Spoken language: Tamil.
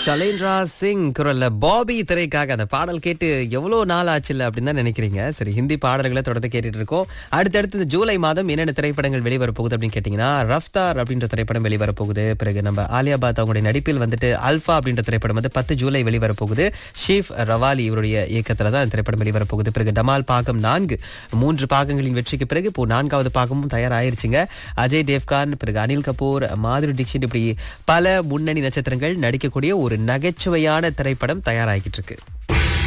ஷலேந்திரா சிங் குரல்ல பாபி திரைக்காக அந்த பாடல் கேட்டு எவ்வளவு நாள் ஆச்சுல்ல அப்படின்னு தான் நினைக்கிறீங்க சரி ஹிந்தி பாடல்களை தொடர்ந்து கேட்டுட்டு இருக்கோம் அடுத்தடுத்து இந்த ஜூலை மாதம் என்னென்ன திரைப்படங்கள் வெளிவர போகுது அப்படின்னு கேட்டீங்கன்னா ரஃப்தார் அப்படின்ற திரைப்படம் வெளிவர போகுது பிறகு நம்ம ஆலியா பாத் அவங்களுடைய நடிப்பில் வந்துட்டு அல்ஃபா அப்படின்ற திரைப்படம் வந்து பத்து ஜூலை வெளிவர போகுது ஷீஃப் ரவாலி இவருடைய இயக்கத்துல தான் இந்த திரைப்படம் வெளிவர போகுது பிறகு டமால் பாகம் நான்கு மூன்று பாகங்களின் வெற்றிக்கு பிறகு இப்போ நான்காவது பாகமும் தயாராயிருச்சுங்க அஜய் தேவ்கான் பிறகு அனில் கபூர் மாதுரி தீக்ஷித் இப்படி பல முன்னணி நட்சத்திரங்கள் நடிக்கக்கூடிய ஒரு நகைச்சுவையான திரைப்படம் தயாராகிட்டு இருக்கு